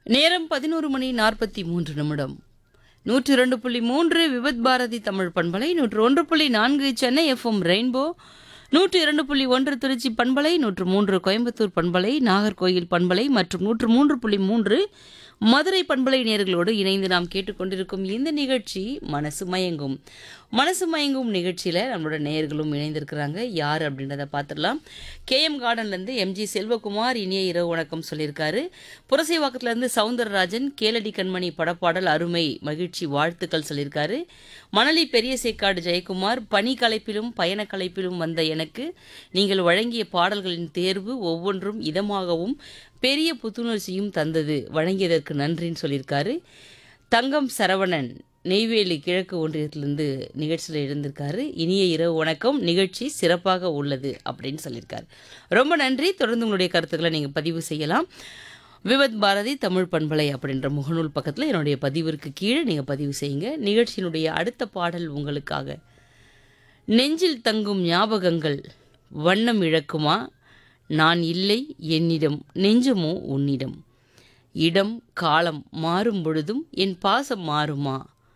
நேரம் பதினோரு மணி நாற்பத்தி மூன்று நிமிடம் நூற்றி இரண்டு புள்ளி மூன்று விபத் பாரதி தமிழ் பண்பலை நூற்று ஒன்று புள்ளி நான்கு சென்னை எஃப்எம் ரெயின்போ நூற்று இரண்டு புள்ளி ஒன்று திருச்சி பண்பலை நூற்று மூன்று கோயம்புத்தூர் பண்பலை நாகர்கோயில் பண்பலை மற்றும் நூற்று மூன்று புள்ளி மூன்று மதுரை பண்பலை நேர்களோடு இணைந்து நாம் கேட்டுக்கொண்டிருக்கும் இந்த நிகழ்ச்சி மனசு மயங்கும் மனசு மயங்கும் நிகழ்ச்சியில் நம்மளோட நேயர்களும் இணைந்திருக்கிறாங்க யார் அப்படின்றத பார்த்துடலாம் கேஎம் கார்டன்லேருந்து எம்ஜி செல்வகுமார் இனிய இரவு வணக்கம் சொல்லியிருக்காரு புரசைவாக்கத்துலேருந்து சவுந்தரராஜன் கேளடி கண்மணி படப்பாடல் அருமை மகிழ்ச்சி வாழ்த்துக்கள் சொல்லியிருக்காரு மணலி பெரிய சேக்காடு ஜெயக்குமார் பணி கலைப்பிலும் பயண கலைப்பிலும் வந்த எனக்கு நீங்கள் வழங்கிய பாடல்களின் தேர்வு ஒவ்வொன்றும் இதமாகவும் பெரிய புத்துணர்ச்சியும் தந்தது வழங்கியதற்கு நன்றின்னு சொல்லியிருக்காரு தங்கம் சரவணன் நெய்வேலி கிழக்கு ஒன்றியத்திலிருந்து நிகழ்ச்சியில் இருந்திருக்காரு இனிய இரவு வணக்கம் நிகழ்ச்சி சிறப்பாக உள்ளது அப்படின்னு சொல்லியிருக்காரு ரொம்ப நன்றி தொடர்ந்து உங்களுடைய கருத்துக்களை நீங்கள் பதிவு செய்யலாம் விவத் பாரதி தமிழ் பண்பலை அப்படின்ற முகநூல் பக்கத்தில் என்னுடைய பதிவிற்கு கீழே நீங்கள் பதிவு செய்யுங்க நிகழ்ச்சியினுடைய அடுத்த பாடல் உங்களுக்காக நெஞ்சில் தங்கும் ஞாபகங்கள் வண்ணம் இழக்குமா நான் இல்லை என்னிடம் நெஞ்சமோ உன்னிடம் இடம் காலம் மாறும் பொழுதும் என் பாசம் மாறுமா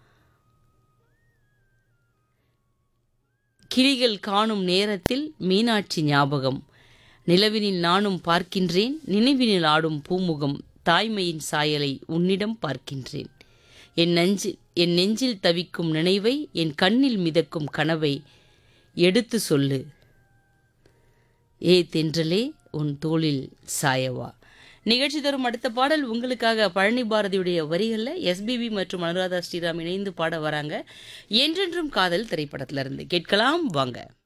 கிளிகள் காணும் நேரத்தில் மீனாட்சி ஞாபகம் நிலவினில் நானும் பார்க்கின்றேன் நினைவினில் ஆடும் பூமுகம் தாய்மையின் சாயலை உன்னிடம் பார்க்கின்றேன் என் நெஞ்சு என் நெஞ்சில் தவிக்கும் நினைவை என் கண்ணில் மிதக்கும் கனவை எடுத்து சொல்லு ஏ தென்றலே உன் தோளில் சாயவா நிகழ்ச்சி தரும் அடுத்த பாடல் உங்களுக்காக பழனி பாரதியுடைய வரிகளில் எஸ்பிபி மற்றும் அனுராதா ஸ்ரீராம் இணைந்து பாட வராங்க என்றென்றும் காதல் திரைப்படத்திலிருந்து கேட்கலாம் வாங்க